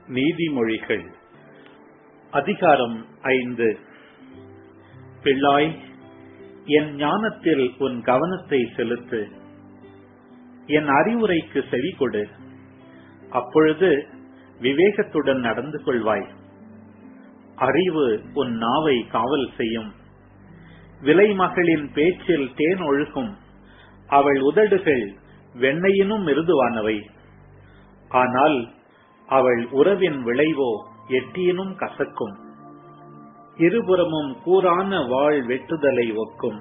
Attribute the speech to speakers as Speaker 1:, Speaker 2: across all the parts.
Speaker 1: நீதிமொழிகள் அதிகாரம் ஐந்து பிள்ளாய் என் ஞானத்தில் உன் கவனத்தை செலுத்து என் அறிவுரைக்கு செவி கொடு அப்பொழுது விவேகத்துடன் நடந்து கொள்வாய் அறிவு உன் நாவை காவல் செய்யும் விலை மகளின் பேச்சில் தேன் ஒழுகும் அவள் உதடுகள் வெண்ணையினும் மிருதுவானவை ஆனால் அவள் உறவின் விளைவோ எட்டியினும் கசக்கும் இருபுறமும் கூரான வாழ் வெட்டுதலை ஒக்கும்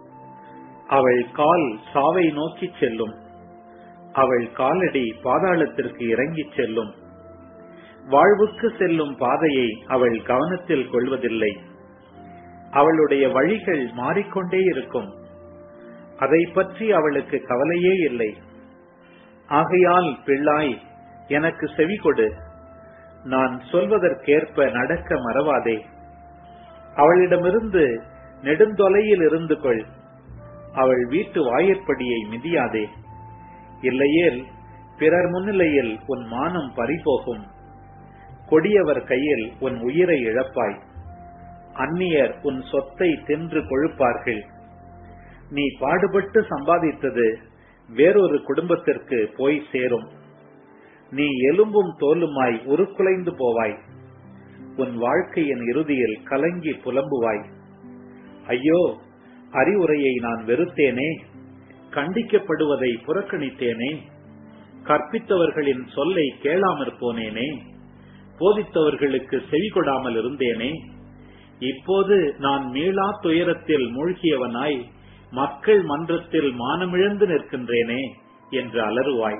Speaker 1: அவள் கால் சாவை நோக்கிச் செல்லும் அவள் காலடி பாதாளத்திற்கு இறங்கிச் செல்லும் வாழ்வுக்கு செல்லும் பாதையை அவள் கவனத்தில் கொள்வதில்லை அவளுடைய வழிகள் மாறிக்கொண்டே இருக்கும் அதை பற்றி அவளுக்கு கவலையே இல்லை ஆகையால் பிள்ளாய் எனக்கு செவி கொடு நான் சொல்வதற்கேற்ப நடக்க மறவாதே அவளிடமிருந்து நெடுந்தொலையில் இருந்து கொள் அவள் வீட்டு வாயிற்படியை மிதியாதே இல்லையேல் பிறர் முன்னிலையில் உன் மானம் பறிபோகும் கொடியவர் கையில் உன் உயிரை இழப்பாய் அந்நியர் உன் சொத்தை தின்று கொழுப்பார்கள் நீ பாடுபட்டு சம்பாதித்தது வேறொரு குடும்பத்திற்கு போய் சேரும் நீ எலும்பும் தோலுமாய் உருக்குலைந்து போவாய் உன் வாழ்க்கையின் இறுதியில் கலங்கி புலம்புவாய் ஐயோ அறிவுரையை நான் வெறுத்தேனே கண்டிக்கப்படுவதை புறக்கணித்தேனே கற்பித்தவர்களின் சொல்லை கேளாமற் போனேனே போதித்தவர்களுக்கு செவி கொடாமல் இருந்தேனே இப்போது நான் மீளா துயரத்தில் மூழ்கியவனாய் மக்கள் மன்றத்தில் மானமிழந்து நிற்கின்றேனே என்று அலறுவாய்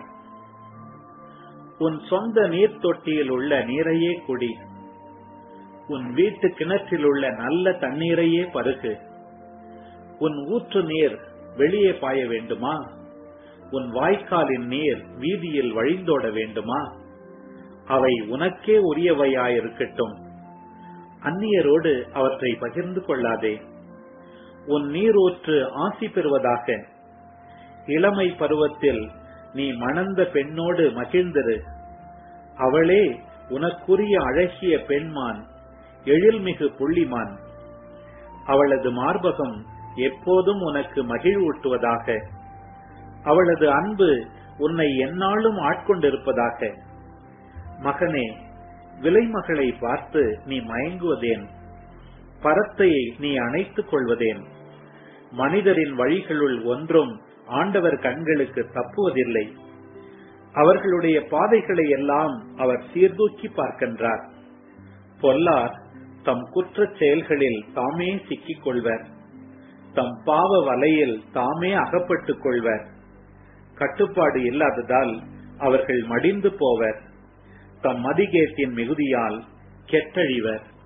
Speaker 1: உன் சொந்த நீர் தொட்டியில் உள்ள நீரையே குடி உன் வீட்டு கிணற்றில் உள்ள நல்ல தண்ணீரையே பருகு உன் ஊற்று நீர் வெளியே பாய வேண்டுமா உன் வாய்க்காலின் நீர் வீதியில் வழிந்தோட வேண்டுமா அவை உனக்கே உரியவையாயிருக்கட்டும் அந்நியரோடு அவற்றை பகிர்ந்து கொள்ளாதே உன் நீரூற்று ஆசி பெறுவதாக இளமை பருவத்தில் நீ மணந்த பெண்ணோடு மகிழ்ந்திரு அவளே உனக்குரிய அழகிய பெண்மான் எழில்மிகு புள்ளிமான் அவளது மார்பகம் எப்போதும் உனக்கு மகிழ்வூட்டுவதாக அவளது அன்பு உன்னை எந்நாளும் ஆட்கொண்டிருப்பதாக மகனே விலைமகளை பார்த்து நீ மயங்குவதேன் பரத்தையை நீ அணைத்துக் கொள்வதேன் மனிதரின் வழிகளுள் ஒன்றும் ஆண்டவர் கண்களுக்கு தப்புவதில்லை அவர்களுடைய பாதைகளை எல்லாம் அவர் சீர்தூக்கி பார்க்கின்றார் பொல்லார் தம் குற்றச் செயல்களில் தாமே சிக்கிக் கொள்வர் தம் பாவ வலையில் தாமே அகப்பட்டுக் கொள்வர் கட்டுப்பாடு இல்லாததால் அவர்கள் மடிந்து போவர் தம் மதிகேட்டின் மிகுதியால் கெட்டழிவர்